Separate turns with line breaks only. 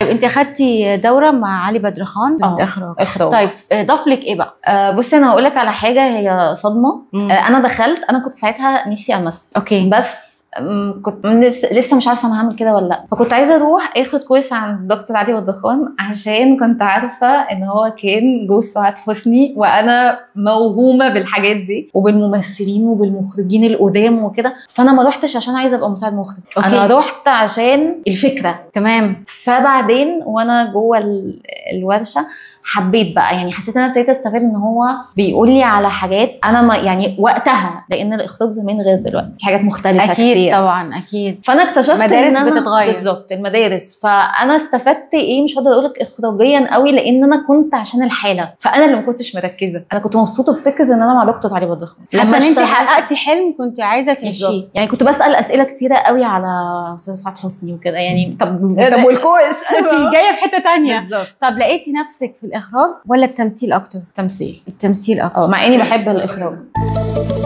انت اخدتي دوره مع علي بدر خان
آه.
بالاخراج
اخراج
طيب آه، ضاف لك ايه بقى
آه بصي انا هقول لك على حاجه هي صدمه
مم.
آه انا دخلت انا كنت ساعتها نفسي امثل
اوكي
بس أم، كنت من لس- لسه مش عارفه انا هعمل كده ولا لا فكنت عايزه اروح اخد كورس عند دكتور علي والدخان عشان كنت عارفه ان هو كان جوز سعاد حسني وانا موهومه بالحاجات دي وبالممثلين وبالمخرجين القدام وكده فانا ما رحتش عشان عايزه ابقى مساعد مخرج
أوكي.
انا رحت عشان الفكره
تمام
فبعدين وانا جوه ال- الورشه حبيت بقى يعني حسيت ان انا ابتديت استفاد ان هو بيقول لي على حاجات انا ما يعني وقتها لان الاخراج زمان غير دلوقتي في حاجات مختلفه
اكيد
كتير.
طبعا اكيد
فانا اكتشفت
مدارس
ان أنا
بتتغير.
بالظبط المدارس فانا استفدت ايه مش هقدر اقول لك اخراجيا قوي لان انا كنت عشان الحاله فانا اللي ما كنتش مركزه انا كنت مبسوطه بفكره ان انا مع دكتور علي بدخن
حاسه ان انت
اشتغلت-
حققتي حلم كنت عايزه تعيشيه
بالظبط. يعني كنت بسال اسئله كتيره قوي على استاذ سعاد حسني وكده يعني طب
إيه ده؟
طب والكورس
انت جايه في حته تانية
بالظبط
طب لقيتي نفسك في الاخراج ولا التمثيل اكتر
تمثيل
التمثيل اكتر
اه مع اني بحب الاخراج